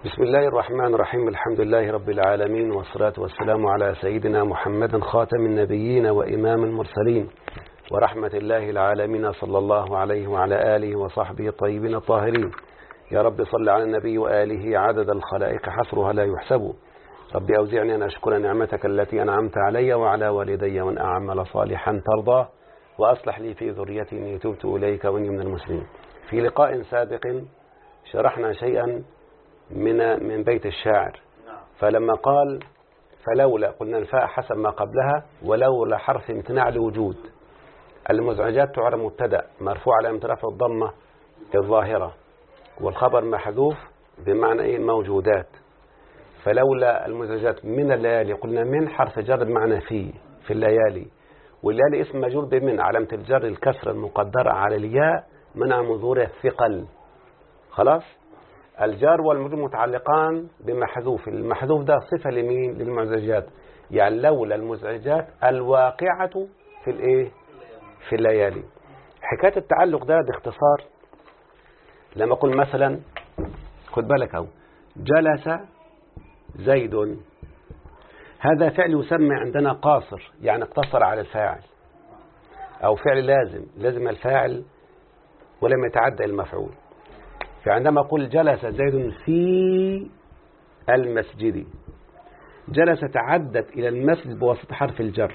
بسم الله الرحمن الرحيم الحمد لله رب العالمين والصلاة والسلام على سيدنا محمد خاتم النبيين وإمام المرسلين ورحمة الله العالمين صلى الله عليه وعلى آله وصحبه الطيبين الطاهرين يا رب صل على النبي وآله عدد الخلائق حصرها لا يحسب رب أوزعني أن أشكر نعمتك التي أنعمت علي وعلى والدي وأن أعمل صالحا ترضاه وأصلح لي في ذريتي إني تبت إليك وإني من المسلمين في لقاء سابق شرحنا شيئا من من بيت الشاعر فلما قال فلولا قلنا الفاء حسب ما قبلها ولولا حرف امتناع لوجود المزعجات تعرب مبتدا مرفوع على رفع الضمه الظاهره والخبر محذوف بمعنى ايه موجودات فلولا المزعجات من الليالي قلنا من حرف جر بمعنى في في الليالي والليالي اسم مجرور بمن علامة الجر الكسر المقدرة على الياء منع مظهور الثقل خلاص الجار والمجرور متعلقان بمحذوف المحذوف ده صفة لمين للمزعجات يعني لولا المزعجات الواقعة في الايه في الليالي حكاية التعلق ده باختصار لما أقول مثلا خد بالك اهو جلس زيد هذا فعل يسمى عندنا قاصر يعني اقتصر على الفاعل أو فعل لازم لازم الفاعل ولم يتعدى المفعول فعندما أقول جلس زيد في المسجد جلس تعدت إلى المسجد بواسطة حرف الجر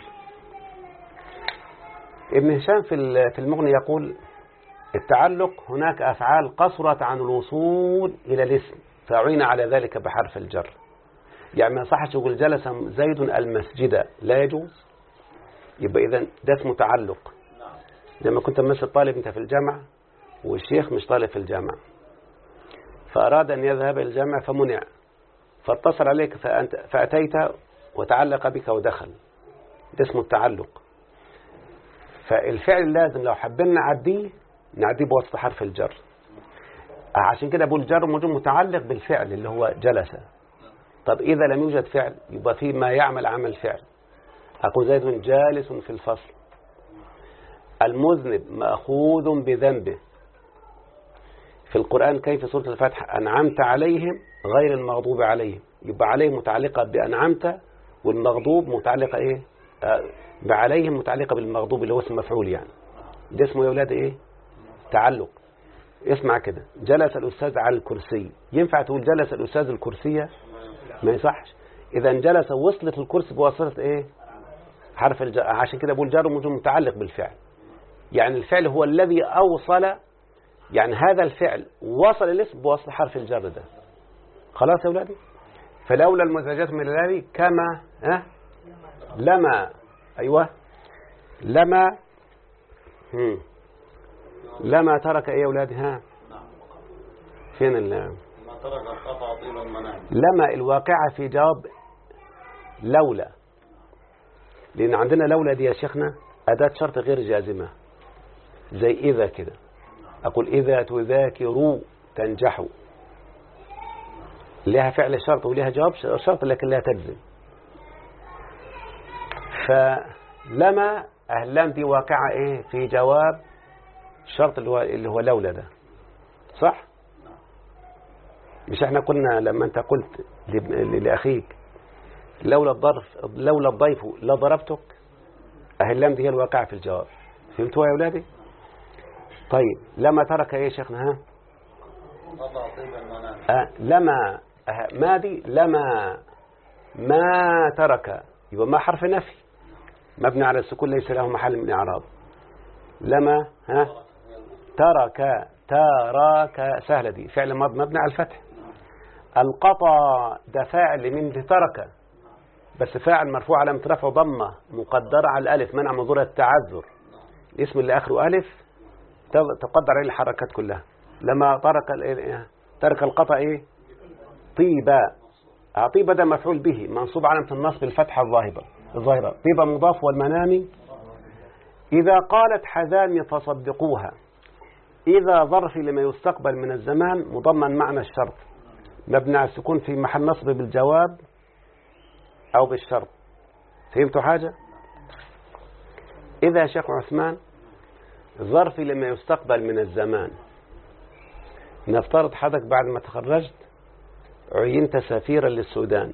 ابن هشام في المغني يقول التعلق هناك أفعال قصرت عن الوصول إلى الاسم فأعين على ذلك بحرف الجر يعني ما صحش يقول جلس زيد المسجد لا يجوز يبقى إذا ده اسمه تعلق لما كنت مثل طالب انت في الجامعة والشيخ مش طالب في الجامعة فأراد أن يذهب إلى الجامعة فمنع فاتصل عليك فأنت فأتيت وتعلق بك ودخل ده اسمه التعلق فالفعل لازم لو حبينا نعديه نعديه بواسطة حرف الجر عشان كده بقول جر موجود متعلق بالفعل اللي هو جلس طب إذا لم يوجد فعل يبقى في ما يعمل عمل فعل أقول زيد جالس في الفصل المذنب مأخوذ بذنبه في القرآن كيف سورة الفتح أنعمت عليهم غير المغضوب عليهم يبقى عليهم متعلقة بأنعمت والمغضوب متعلقة إيه بعليهم متعلقة بالمغضوب اللي هو اسم مفعول يعني ده اسمه يا أولاد إيه تعلق اسمع كده جلس الأستاذ على الكرسي ينفع تقول جلس الأستاذ الكرسية ما يصحش إذا جلس وصلت الكرسي بواسطة إيه حرف الجر عشان كده بقول جار موجود متعلق بالفعل يعني الفعل هو الذي أوصل يعني هذا الفعل وصل الاسم بوصل حرف الجر ده خلاص يا أولادي فلولا المزعجات من الليالي كما ها لما أيوة لما هم لما ترك ايه يا أولادي ها فين ال ما ترك القطع طيب المنام لما الواقعة في جواب لولا لأن عندنا لولا دي يا شيخنا أداة شرط غير جازمة زي إذا كده أقول إذا تذاكروا تنجحوا لها فعل شرط ولها جواب شرط لكن لا تجزم فلما أهلام دي واقعة إيه في جواب الشرط اللي هو, اللي هو لولا ده صح مش احنا قلنا لما انت قلت لأخيك لولا الظرف لولا الضيف لضربتك أهلام دي هي الواقعة في الجواب فهمتوا يا أولادي طيب لما ترك ايه يا شيخنا ها قطع طيب المنام أه لما أه ما دي لما ما ترك يبقى ما حرف نفي مبني على السكون ليس له محل من إعراب لما ها ترك ترك سهلة دي فعل مبني على الفتح القطع ده فاعل من ترك بس فاعل مرفوع على رفع ضمة مقدرة على الألف منع مظهور التعذر الاسم اللي آخره ألف تقدر عليه الحركات كلها لما ترك ترك القطع إيه طيبة طيبة ده مفعول به منصوب علامة النصب الفتحة الظاهرة الظاهرة طيبة مضاف والمنام إذا قالت حذامي فصدقوها إذا ظرف لما يستقبل من الزمان مضمن معنى الشرط مبني على السكون في محل نصب بالجواب أو بالشرط فهمتوا حاجة إذا شيخ عثمان ظرف لما يستقبل من الزمان نفترض حضرتك بعد ما تخرجت عينت سفيرا للسودان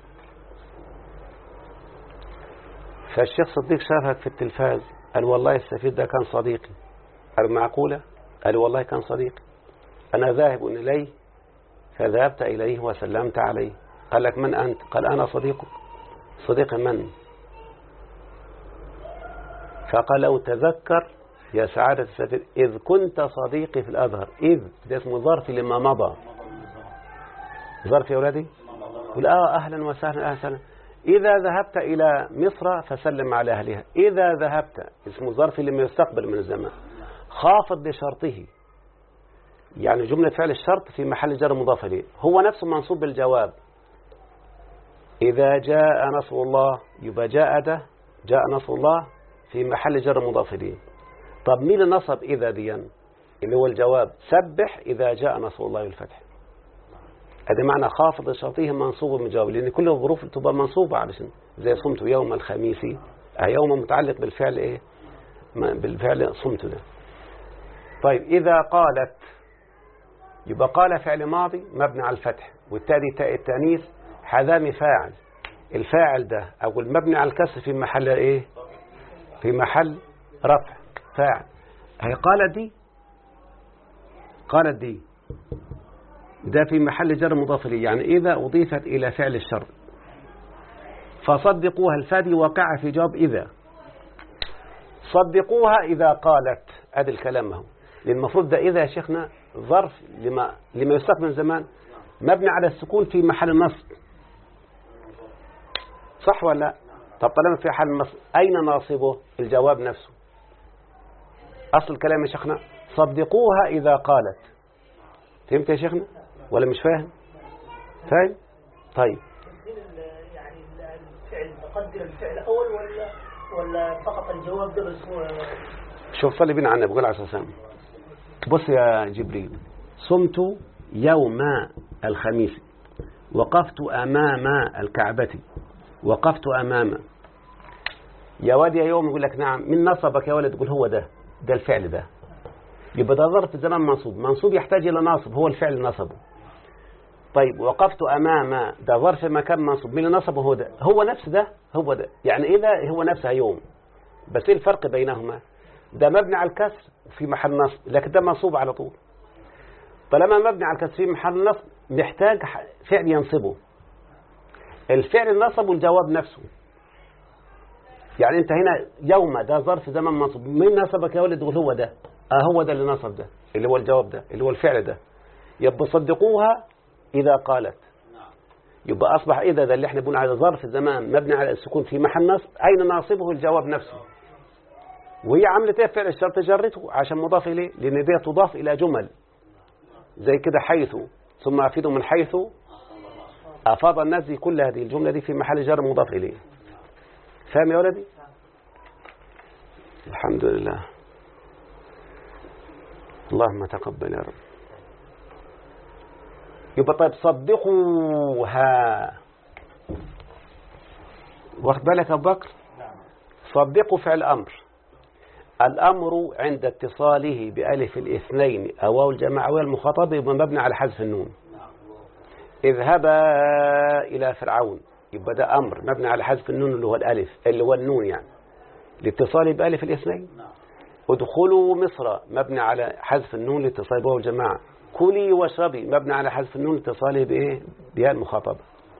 فالشيخ صديق شافك في التلفاز قال والله السفير ده كان صديقي قال معقولة قال والله كان صديقي أنا ذاهب إليه فذهبت إليه وسلمت عليه قال لك من أنت قال أنا صديقك صديق من فقال لو تذكر يا سعادة السفير إذ كنت صديقي في الأزهر إذ ده اسمه ظرف لما مضى ظرف يا أولادي قل آه أهلا وسهلا أهلا إذا ذهبت إلى مصر فسلم على أهلها إذا ذهبت اسمه ظرف لما يستقبل من الزمان خافض بشرطه يعني جملة فعل الشرط في محل جر مضاف إليه هو نفسه منصوب بالجواب إذا جاء نصر الله يبقى جاء ده جاء نصر الله في محل جر مضاف إليه طب مين اللي نصب إذا ديا اللي هو الجواب سبح إذا جاء نصر الله والفتح هذا معنى خافض شرطه منصوب من جواب لأن كل الظروف تبقى منصوبة علشان زي صمت يوم الخميس يوم متعلق بالفعل إيه بالفعل صمت ده طيب إذا قالت يبقى قال فعل ماضي مبني على الفتح والتالي تاء التانيث حذام فاعل الفاعل ده أو المبني على الكسر في محل إيه في محل رفع فاعل هي قالت دي قالت دي ده في محل جر مضاف لي يعني إذا أضيفت إلى فعل الشر فصدقوها الفادي وقع في جواب إذا صدقوها إذا قالت هذا الكلام هو لأن المفروض ده إذا يا شيخنا ظرف لما لما يستقبل زمان مبني على السكون في محل نصب صح ولا لا طب طالما في حال النصب أين ناصبه الجواب نفسه أصل الكلام يا شيخنا صدقوها إذا قالت فهمت يا شيخنا ولا مش فاهم فاهم طيب يعني الفعل تقدر الفعل أول ولا ولا فقط الجواب ده بس هو شوف صلي بينا عنا بقول عليه الصلاة والسلام بص يا جبريل صمت يوم الخميس وقفت أمام الكعبة وقفت أمام يا واد يا يوم يقول لك نعم من نصبك يا ولد تقول هو ده ده الفعل ده يبقى ده ظرف زمان منصوب منصوب يحتاج إلى ناصب هو الفعل نصبه طيب وقفت أمام ده ظرف مكان منصوب مين اللي نصبه هو ده هو نفس ده هو ده يعني إذا هو نفسها يوم بس ايه الفرق بينهما ده مبني على الكسر في محل نصب لكن ده منصوب على طول طالما مبني على الكسر في محل نصب محتاج فعل ينصبه الفعل النصب والجواب نفسه يعني انت هنا يوم ده ظرف زمن منصوب مين نصبك يا ولد تقول هو ده اه هو ده اللي نصب ده اللي هو الجواب ده اللي هو الفعل ده يبقى صدقوها إذا قالت يبقى أصبح إذا ده اللي احنا بنقول على ظرف زمان مبني على السكون في محل نصب أين ناصبه الجواب نفسه وهي عملت ايه فعل الشرط جرته عشان مضاف إليه لأن دي تضاف إلى جمل زي كده حيث ثم أفيد من حيث أفاض الناس دي كل هذه الجملة دي في محل جر مضاف إليه فاهم يا ولدي الحمد لله اللهم تقبل يا رب يبقى طيب صدقوها واخد بالك يا ابو بكر صدقوا فعل امر الامر عند اتصاله بالف الاثنين او واو الجماعه والمخاطب يبقى مبني على حذف النون اذهبا الى فرعون يبقى ده امر مبني على حذف النون اللي هو الالف اللي هو النون يعني لاتصاله بالف الاثنين ادخلوا مصر مبني على حذف النون لاتصال به الجماعة كلي واشربي مبني على حذف النون لاتصاله بإيه بها المخاطبة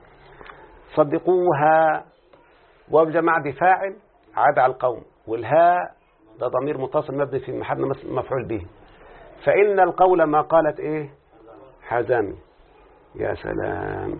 صدقوها والجماعة بفاعل عاد على القوم والهاء ده ضمير متصل مبني في محل مفعول به فإن القول ما قالت إيه حزامي يا سلام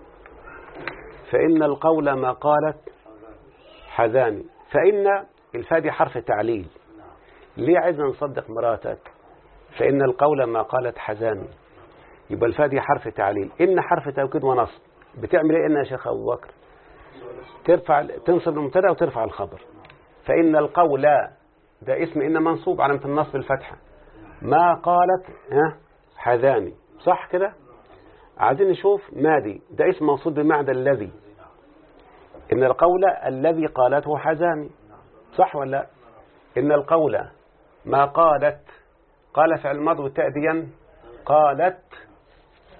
فإن القول ما قالت حزامي فإن الفادي حرف تعليل ليه عايزنا نصدق مراتك فإن القول ما قالت حزامي يبقى الفادي حرف تعليل إن حرف توكيد ونصب بتعمل إيه إن يا شيخ أبو بكر ترفع تنصب المبتدا وترفع الخبر فإن القول ده اسم إن منصوب علامة النصب الفتحة ما قالت ها حذامي صح كده عايزين نشوف مادي ده اسم موصول بمعنى الذي إن القول الذي قالته حزامي صح ولا لا إن القول ما قالت قال فعل الماضي والتأديا قالت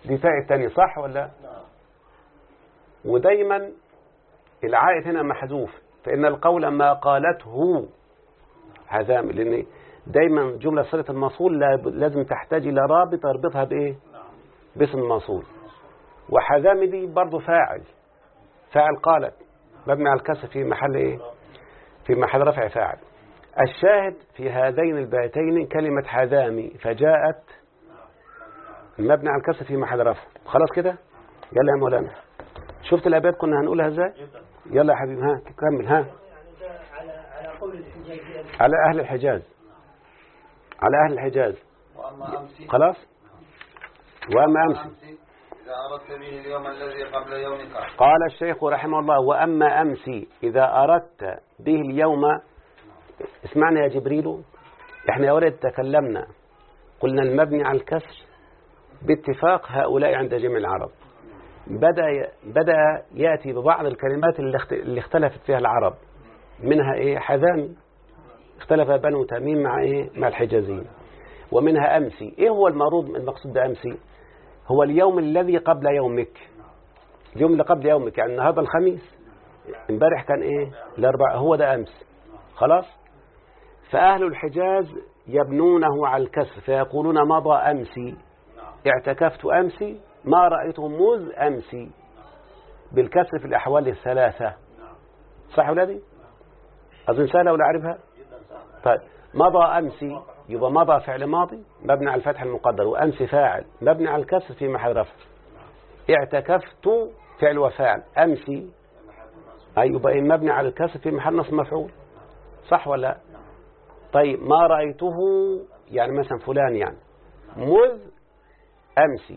دي تاء التانية صح ولا نعم ودايما العائد هنا محذوف فإن القول ما قالته حذام لأن دايما جملة صلة الموصول لا- لازم تحتاج إلى رابط يربطها بإيه نعم باسم الموصول وحذام دي برضه فاعل فاعل قالت مبني على الكسر في محل إيه في محل رفع فاعل الشاهد في هذين البيتين كلمة حذامي فجاءت المبني على الكسر في محل رفع خلاص كده يلا يا مولانا شفت الأبيات كنا هنقولها ازاي جدا يلا يا حبيبي ها كمل ها يعني ده على على قول الحجاجية على أهل الحجاز على أهل الحجاز وأما أمسي خلاص وأما أمس إذا أردت به اليوم الذي قبل يومك قال الشيخ رحمه الله وأما أمسي إذا أردت به اليوم اسمعنا يا جبريل احنا يا ولد تكلمنا قلنا المبني على الكسر باتفاق هؤلاء عند جميع العرب بدأ بدأ يأتي ببعض الكلمات اللي اخت- اللي اختلفت فيها العرب منها ايه حذامي اختلف بنو تميم مع ايه مع الحجازيين ومنها أمسي ايه هو المعروض المقصود بأمسي هو اليوم الذي قبل يومك اليوم اللي قبل يومك يعني النهارده الخميس امبارح كان ايه الاربعاء هو ده امس خلاص فاهل الحجاز يبنونه على الكسر فيقولون مضى امسي اعتكفت امسي ما رايته مذ امسي بالكسر في الاحوال الثلاثه صح ولادي اظن سهله ولا اعرفها طيب مضى امسي يبقى مضى فعل ماضي مبني على الفتح المقدر وامسي فاعل مبني على الكسر في محل رفع اعتكفت فعل وفاعل أمسي أي يبقى إيه مبني على الكسر في محل نصب مفعول صح ولا لا؟ طيب ما رأيته يعني مثلا فلان يعني مذ أمسي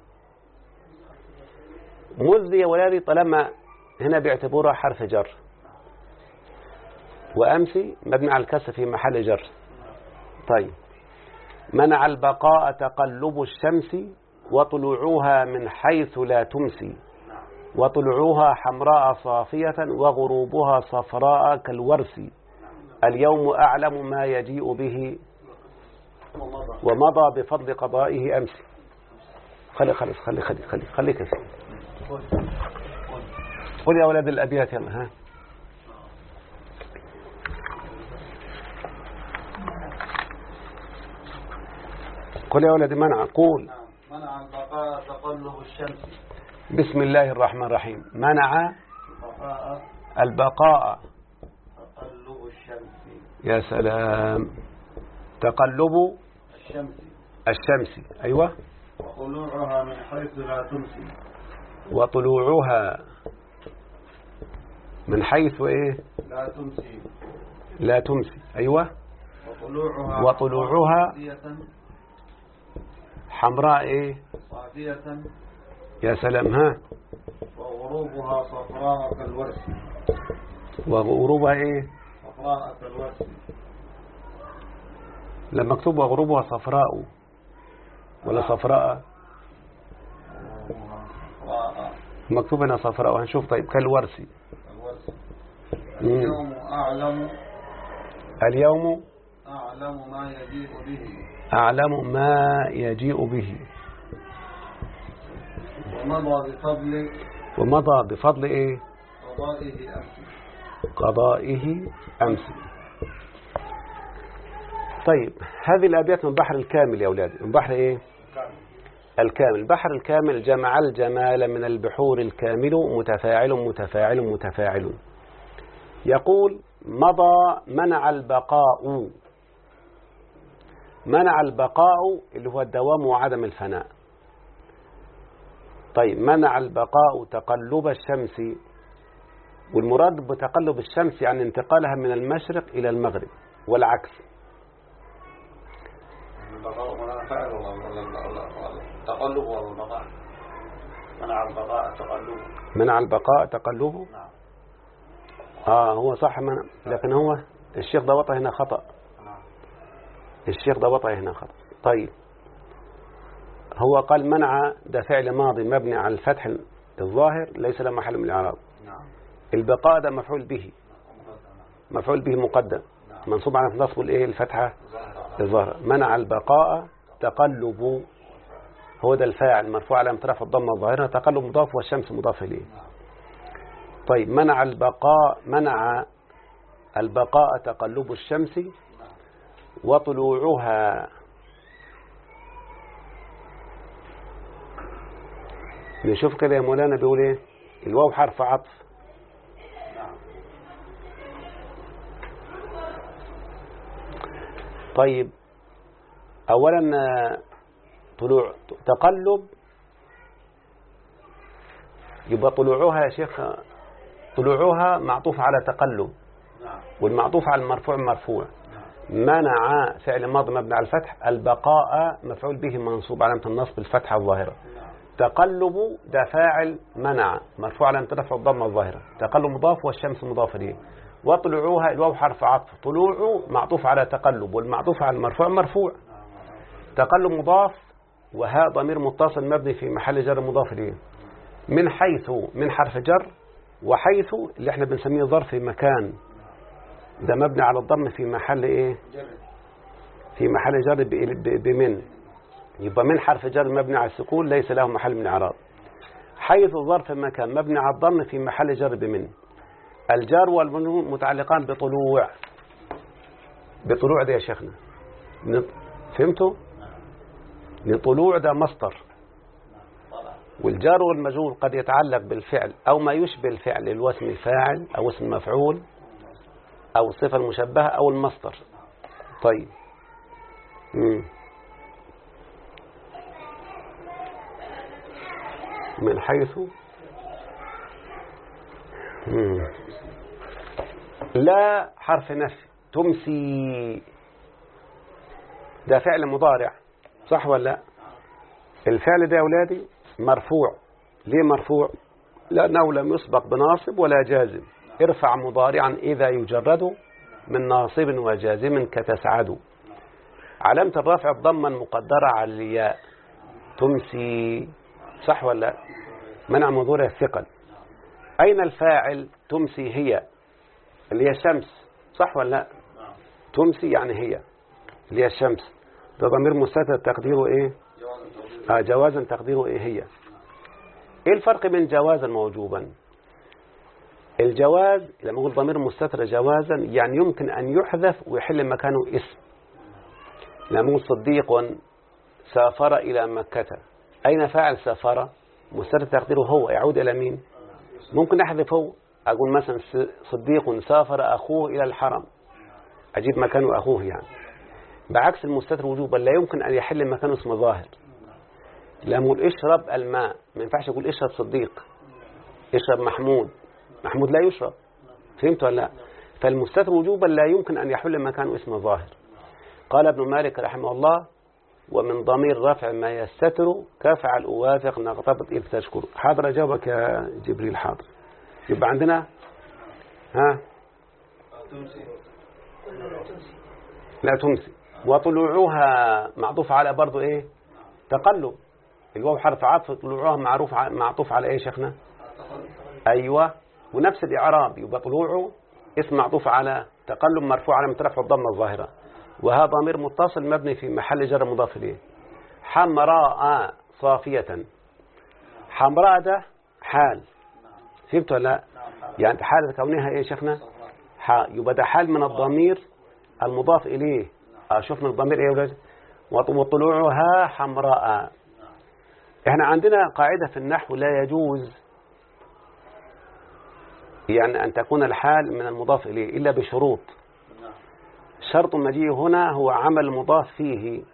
مذ دي يا ولادي طالما هنا بيعتبرها حرف جر وأمسي مبني على الكسر في محل جر طيب منع البقاء تقلب الشمس وطلوعها من حيث لا تمسي وطلوعها حمراء صافية وغروبها صفراء كالورس اليوم أعلم ما يجيء به ومضى بفضل قضائه أمس خلي خلي خلي خلي خلي خليك يا سيدي قل يا أولاد الأبيات يلا ها قل يا أولاد منع قول نعم منع البقاء تقلب الشمس بسم الله الرحمن الرحيم منع بقاء البقاء تقلب الشمس يا سلام تقلب الشمس الشمس أيوة وطلوعها من حيث لا تمسي وطلوعها من حيث إيه لا تمسي لا تمسي أيوة وطلوعها وطلوعها صافية حمراء إيه صافية يا سلام ها وغروبها صفراء كالورس وغروبها إيه صفراء كالورس لما مكتوب وغروبها صفراء ولا صفراء غروبها صفراء مكتوب هنا صفراء وهنشوف طيب كالورسي كالورس مم. اليوم أعلم اليوم أعلم ما يجيء به أعلم ما يجيء به ومضى بفضل ومضى بفضل إيه قضائه أمس قضائه أمس طيب هذه الأبيات من بحر الكامل يا أولادي من بحر إيه الكامل البحر الكامل جمع الجمال من البحور الكامل متفاعل متفاعل متفاعل يقول مضى منع البقاء منع البقاء اللي هو الدوام وعدم الفناء طيب منع البقاء تقلب الشمس والمراد بتقلب الشمس يعني انتقالها من المشرق إلى المغرب والعكس البقاء منع فعل ولا ولا- ولا- ولا تقلب ولا البقاء منع البقاء تقلب منع البقاء تقلبه نعم آه هو صح منع لكن هو الشيخ ده وطأ هنا خطأ نعم الشيخ ده وطأ هنا خطأ طيب هو قال منع ده فعل ماضي مبني على الفتح الظاهر ليس له محل من الإعراب نعم البقاء ده مفعول به مقدمة. مفعول به مقدم نعم منصوب على نصب الايه الفتحة ظاهرة الظاهر منع البقاء تقلب هو ده الفاعل مرفوع على رفع الضمة الظاهرة تقلب مضاف والشمس مضاف إليه طيب منع البقاء منع البقاء تقلب الشمس وطلوعها نشوف كده يا مولانا بيقول ايه الواو حرف عطف نعم طيب اولا آه، طلوع تقلب يبقى طلوعها يا شيخ طلوعها معطوف على تقلب نعم والمعطوف على المرفوع مرفوع نعم منع فعل ماضي مبني على الفتح البقاء مفعول به منصوب علامة النصب الفتحة الظاهرة نعم تقلب ده فاعل منع مرفوع على رفع الضمة الظاهرة تقلب مضاف والشمس مضاف إليه وطلوعها الواو حرف عطف طلوع معطوف على تقلب والمعطوف على المرفوع مرفوع تقلب مضاف وهاء ضمير متصل مبني في محل جر مضاف إليه من حيث من حرف جر وحيث اللي احنا بنسميه ظرف مكان ده مبني على الضم في محل ايه جرد في محل جر ب- ب- بمن يبقى من حرف جر مبني على السكون ليس له محل من اعراب حيث ظرف مكان مبني على الضم في محل جر بمن الجار والمجرور متعلقان بطلوع بطلوع ده يا شيخنا نط- فهمتوا لطلوع ده مصدر طلع والجار والمجرور قد يتعلق بالفعل أو ما يشبه الفعل اللي هو اسم فاعل أو اسم مفعول أو الصفة المشبهة أو المصدر طيب مم. من حيث مم. لا حرف نفي تمسي ده فعل مضارع صح ولا لا الفعل ده يا أولادي مرفوع ليه مرفوع لأنه لم يسبق بناصب ولا جازم ارفع مضارعا إذا يجرد من ناصب وجازم كتسعد علامة الرفع الضمة المقدرة على الياء تمسي صح ولا لا؟ منع مضارع الثقل أين الفاعل تمسي هي اللي هي الشمس صح ولا لا نعم تمسي يعني هي اللي هي الشمس ده ضمير مستتر تقديره ايه جواز التوظيف آه جوازا تقديره ايه هي ايه الفرق بين جوازا ووجوبا الجواز لما اقول ضمير مستتر جوازا يعني يمكن ان يحذف ويحل مكانه اسم لما اقول صديق سافر الى مكة اين فاعل سافر مستتر تقديره هو يعود الى مين ممكن احذف هو اقول مثلا س- صديق سافر اخوه الى الحرم اجيب مكانه اخوه يعني بعكس المستتر وجوبا لا يمكن ان يحل مكانه اسم ظاهر لما اقول اشرب الماء ما ينفعش اقول اشرب صديق اشرب محمود محمود لا يشرب فهمت ولا لا فالمستتر وجوبا لا يمكن ان يحل مكانه اسم ظاهر قال ابن مالك رحمه الله ومن ضمير رفع ما يستتر كفعل أوافق نغتبط إذ تشكر حاضر أجاوبك يا جبريل حاضر يبقى عندنا ها تمسي ولا لا تمسي لا تمسي وطلوعها معطوف على برضو ايه تقلب الواو حرف عطف طلوعها معروف ع- معطوف على ايه يا شيخنا ايوه ونفس الاعراب يبقى طلوعه اسم معطوف على تقلب مرفوع على مترفع الضمه الظاهره وهذا ضمير متصل مبني في محل جر مضاف اليه حمراء صافيه حمراء ده حال فهمت ولا لا يعني حالة كونها ايه يا شيخنا ح- يبقى ده حال من الضمير المضاف إليه آه، شوف من الضمير إيه يا ولاد وط- وطلوعها حمراء احنا عندنا قاعدة في النحو لا يجوز يعني أن تكون الحال من المضاف إليه إلا بشروط نعم شرط مجيء هنا هو عمل مضاف فيه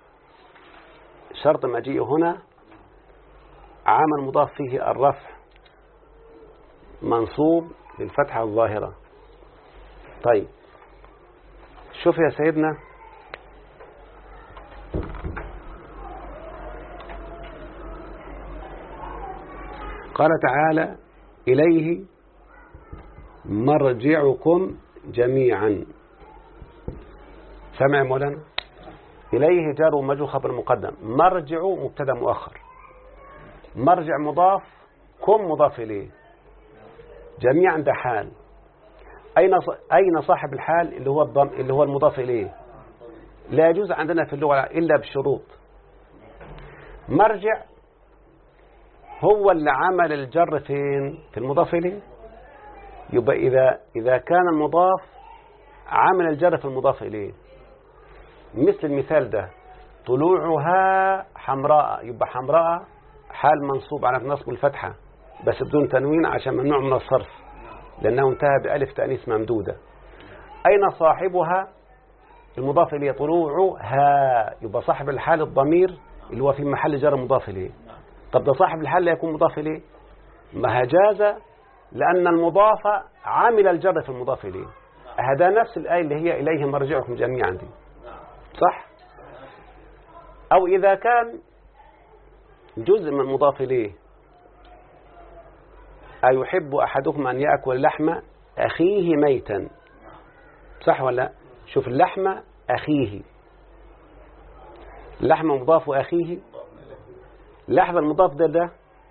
شرط مجيء هنا عمل مضاف فيه الرفع منصوب للفتحة الظاهرة طيب شوف يا سيدنا قال تعالى إليه مرجعكم جميعا سمع يا مولانا إليه جار ومجرور خبر مقدم مرجع مبتدا مؤخر مرجع مضاف كم مضاف إليه جميعا ده حال أين ص- أين صاحب الحال اللي هو الضم اللي هو المضاف إليه لا يجوز عندنا في اللغة إلا بشروط مرجع هو اللي عمل الجر فين في المضاف إليه يبقى إذا إذا كان المضاف عمل الجر في المضاف إليه مثل المثال ده طلوعها حمراء يبقى حمراء حال منصوب على نصب الفتحة بس بدون تنوين عشان ممنوع من الصرف لأنه انتهى بألف تأنيث ممدودة أين صاحبها المضاف إليه طلوعها يبقى صاحب الحال الضمير اللي هو في محل جر مضاف إليه طب ده صاحب الحال لا يكون مضاف إليه ما هجاز لأن المضاف عامل الجر في المضاف إليه هذا نفس الآية اللي هي إليه مرجعكم جميعا دي صح أو إذا كان جزء من المضاف إليه أيحب أحدكم أن يأكل لحم أخيه ميتا صح ولا لا شوف اللحم أخيه اللحم مضاف أخيه لحظة المضاف ده ده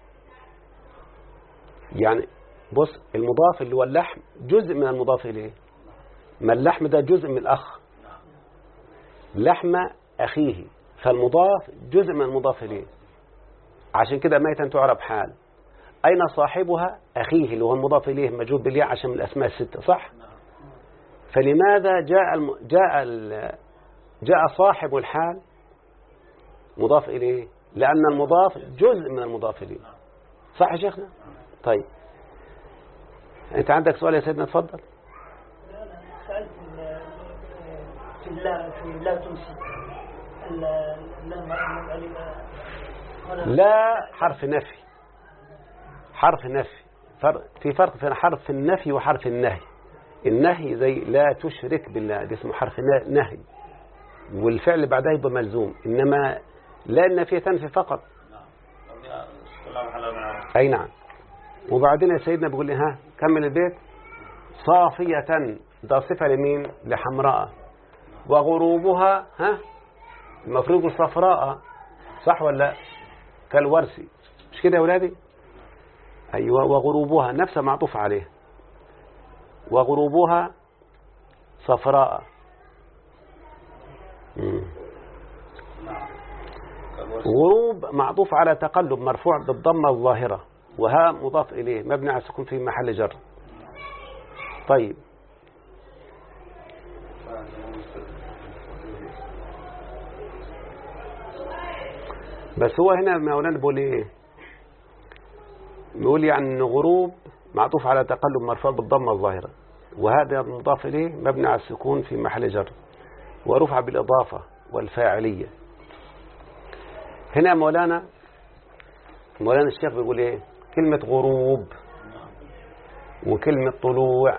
يعني بص المضاف اللي هو اللحم جزء من المضاف إليه ما اللحم ده جزء من الأخ لحم أخيه فالمضاف جزء من المضاف إليه عشان كده ميتا تعرب حال أين صاحبها أخيه اللي هو المضاف إليه مجهول بالياء عشان من الأسماء الستة صح فلماذا جاء الم... جاء ال... جاء صاحب الحال مضاف إليه لأن المضاف جزء من المضاف إليه صح يا شيخنا طيب أنت عندك سؤال يا سيدنا تفضل أنا سألت ال- في لا في لا تمسي ال- ال- ال- لا حرف نفي حرف نفي فرق في فرق بين حرف النفي وحرف النهي النهي زي لا تشرك بالله ده اسمه حرف نا- نهي والفعل اللي بعدها يبقى ملزوم إنما لا النفي تنفي فقط كلها محل من عرب. أي نعم وبعدين يا سيدنا بيقول لي ها كمل البيت صافية ده صفة لمين لحمراء وغروبها ها المفروض صفراء صح ولا لا كالورسي مش كده يا ولادي أيوة وغروبها نفسها معطوف عليه وغروبها صفراء مم. غروب معطوف على تقلب مرفوع بالضمة الظاهرة وها مضاف إليه مبني على السكون في محل جر طيب بس هو هنا مولانا بيقول ايه بيقول يعني ان غروب معطوف على تقلب مرفوع بالضمة الظاهرة وهذا مضاف إليه مبني على السكون في محل جر ورفع بالإضافة والفاعلية هنا مولانا مولانا الشيخ بيقول ايه كلمة غروب وكلمة طلوع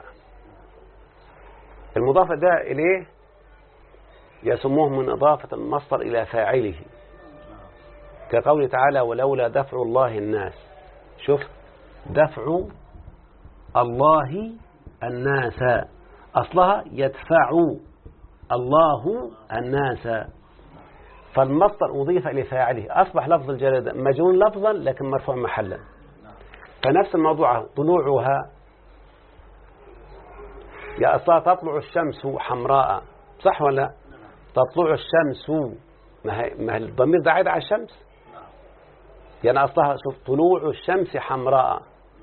المضافة ده إليه يسموه من إضافة المصدر إلى فاعله كقوله تعالى ولولا دفع الله الناس شوف دفع الله الناس أصلها يدفع الله الناس فالمصدر أضيف لفاعله أصبح لفظ الجلالة مجرور لفظا لكن مرفوع محلا فنفس الموضوع طلوعها يا أصلا تطلع الشمس حمراء صح ولا لا؟ تطلع الشمس ما هي ما هي الضمير ده عايد على الشمس يعني أصلها شوف طلوع الشمس حمراء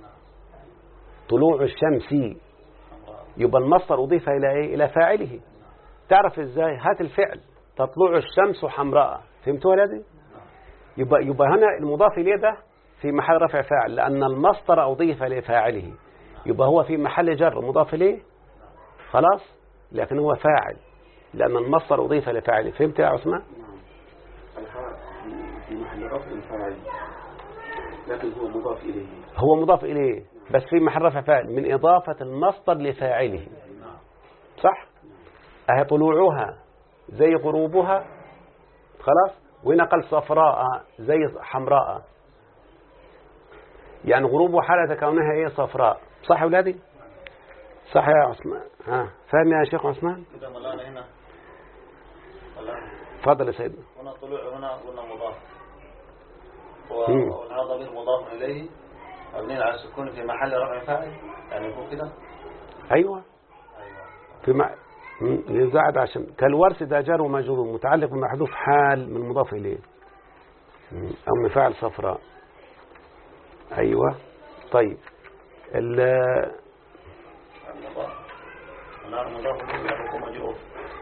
طلوع الشمس يبقى المصدر أضيف إلى إيه؟ إلى فاعله تعرف إزاي هات الفعل تطلع الشمس حمراء فهمتوا يا دي يبقى يبقى هنا المضاف إليه ده في محل رفع فاعل لأن المصدر أضيف لفاعله يبقى هو في محل جر مضاف إليه خلاص لكن هو فاعل لأن المصدر أضيف لفاعله فهمت يا عثمان الحاء في محل رفع فاعل لكن هو مضاف إليه هو مضاف إليه بس في محل رفع فاعل من إضافة المصدر لفاعله صح أهي طلوعها زي غروبها خلاص وهنا قال صفراء زي حمراء يعني غروب حالة كونها ايه صفراء صح يا ولادي صح يا عثمان ها فاهم يا شيخ عثمان كده مولانا هنا ولا تفضل يا سيدنا هنا طلوع هنا قلنا مضاف مم. وهنا ضمير مضاف إليه مبني على السكون في محل رفع فاعل يعني يكون كده ايوه أيوه في مع... مم، يزعد عشان كالورث ده جار ومجرور متعلق بمحذوف حال من مضاف اليه أم فعل صفراء أيوة طيب ال- المضاف النار مضاف إليه هو مجرور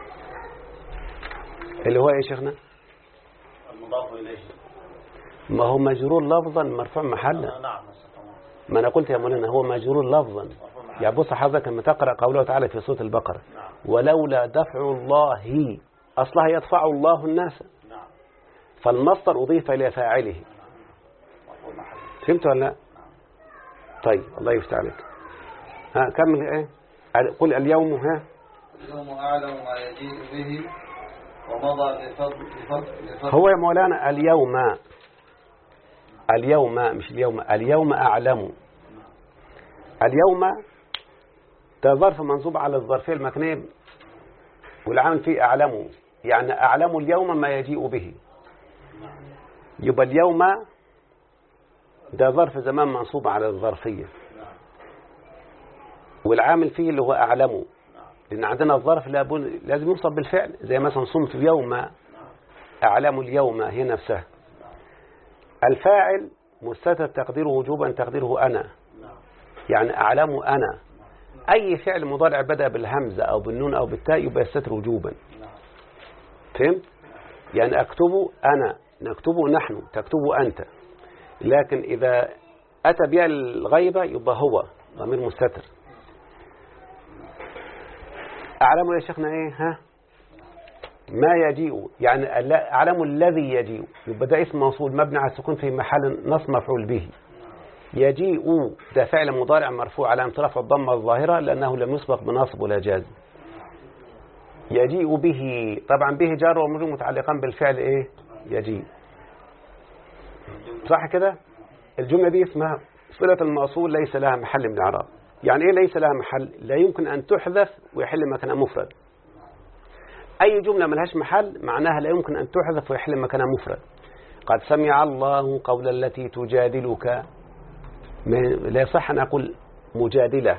اللي هو إيه يا شيخنا المضاف إليه ما هو مجرور لفظا مرفوع محلا نعم بس تمام ما أنا قلت يا مولانا هو مجرور لفظا مرفوع محل. يعني بص حضرتك لما تقرأ قوله تعالى في سورة البقرة نعم ولولا دفع الله أصلها يدفع الله الناس نعم فالمصدر أضيف إلى فاعله مرفوع محل فهمت ولا لا طيب الله يفتح عليك ها كمل ايه ال- قل اليوم ها اليوم أعلم ما يجيء به ومضى بفضل بفضل بفضل هو يا مولانا اليوم اليوم مش اليوم اليوم أعلم اليوم ده ظرف منصوب على الظرفية المكنية والعامل فيه أعلم يعني أعلم اليوم ما يجيء به يبقى اليوم ده ظرف زمان منصوب على الظرفية والعامل فيه اللي هو أعلم لأن عندنا الظرف لابد- لازم يوصف بالفعل زي مثلا صمت اليوم أعلم اليوم هي نفسها الفاعل مستتر تقديره وجوبا تقديره أنا يعني أعلم أنا أي فعل مضارع بدأ بالهمزة أو بالنون أو بالتاء يبقى يستتر وجوبا فهمت؟ يعني أكتبه أنا نكتبه نحن تكتبه أنت لكن إذا أتى بها الغيبة يبقى هو ضمير مستتر أعلم يا شيخنا إيه ها ما يجيء يعني الل- أعلم الذي يجيء يبقى ده اسم موصول مبني على السكون في محل نصب مفعول به يجيء ده فعل مضارع مرفوع على رفع الضمة الظاهرة لأنه لم يسبق بناصب ولا جازم يجيء به طبعا به جار ومجرور متعلقان بالفعل ايه يجيء صح كده الجملة دي اسمها صلة الموصول ليس لها محل من الإعراب يعني ايه ليس لها محل لا يمكن أن تحذف ويحل مكانها مفرد أي جملة ملهاش محل معناها لا يمكن أن تحذف ويحل مكانها مفرد قد سمع الله قول التي تجادلك من- لا يصح أن أقول مجادلة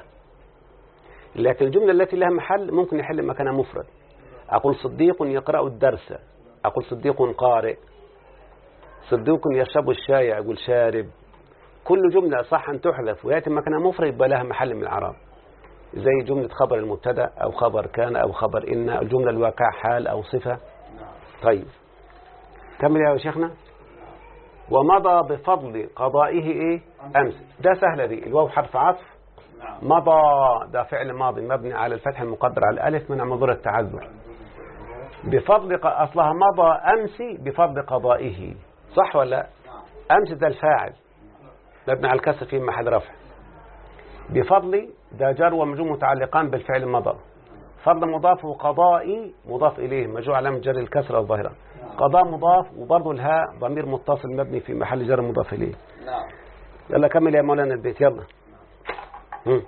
لكن الجملة التي لها محل ممكن يحل مكانها مفرد أقول صديق يقرأ الدرس أقول صديق قارئ صديق يشرب الشاي أقول شارب كل جملة صح أن تحذف ويأتي مكانها مفرد يبقى لها محل من الإعراب زي جملة خبر المبتدا أو خبر كان أو خبر إن الجملة الواقع حال أو صفة طيب كمل يا شيخنا ومضى بفضل قضائه إيه أمس ده سهلة دي الواو حرف عطف نعم مضى ده فعل ماضي مبني على الفتح المقدر على الألف من منظور التعذر بفضل ق- أصلها مضى أمس بفضل قضائه صح ولا لا؟ أمس ده الفاعل مبني على الكسر في محل رفع بفضل ده جار ومجرور متعلقان بالفعل مضى فضل مضاف وقضائي مضاف إليه مجرور علامة جر الكسر الظاهرة قضاء مضاف وبرضه الهاء ضمير متصل مبني في محل جر مضاف إليه نعم يلا كمل يا مولانا البيت يلا مم.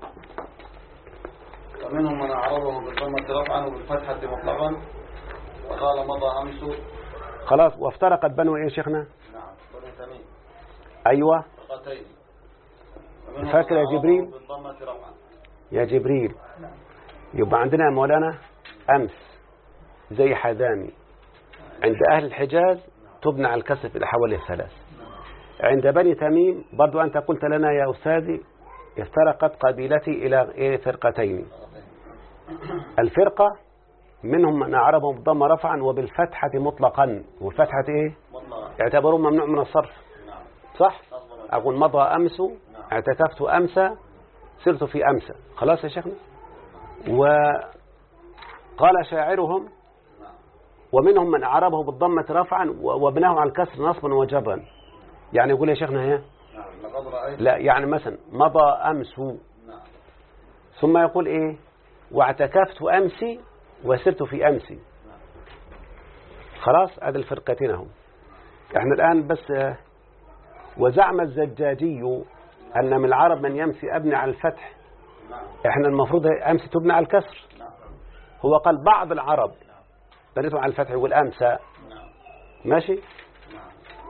ومنهم من أعرضه بالضمة رفعا وبالفتحة مطلقا وقال مضى أمس خلاص وافترقت بنو ايه يا شيخنا نعم بني تميم ايوه فرقتين ومنهم فاكر من يا أعرضه جبريل؟ بالضمة رفعا يا جبريل يبقى عندنا يا مولانا امس زي حدامي عند اهل الحجاز تبنى على الكسر في الاحوال الثلاث عند بني تميم برضو انت قلت لنا يا استاذي افترقت قبيلتي الى إيه فرقتين الفرقه منهم من اعربهم بالضم رفعا وبالفتحه مطلقا والفتحه ايه مطلقا يعتبرون ممنوع من الصرف نعم صح أصبر أقول مضى أمس اعتكفت أمس سرت في أمس خلاص يا شيخنا وقال شاعرهم ومنهم من أعربه بالضمة رفعا و- وبناه على الكسر نصبا وجرا يعني يقول يا شيخنا هي نعم لقد رأيت لا يعني مثلا مضى أمس نعم ثم يقول إيه واعتكفت أمسي وسرت في أمسي خلاص هذه الفرقتين هم احنا الآن بس آه، وزعم الزجاجي أن من العرب من يمسي أبني على الفتح نعم احنا المفروض أمسي تبنى على الكسر نعم هو قال بعض العرب بنيتهم على الفتح يقول أمسى نعم ماشي نعم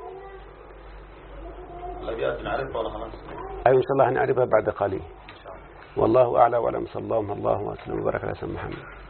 الأبيات نعرفها ولا خلاص أيوة إن شاء الله هنعرفها بعد قليل والله أعلى وأعلم صلى الله الله وسلم وبارك على سيدنا محمد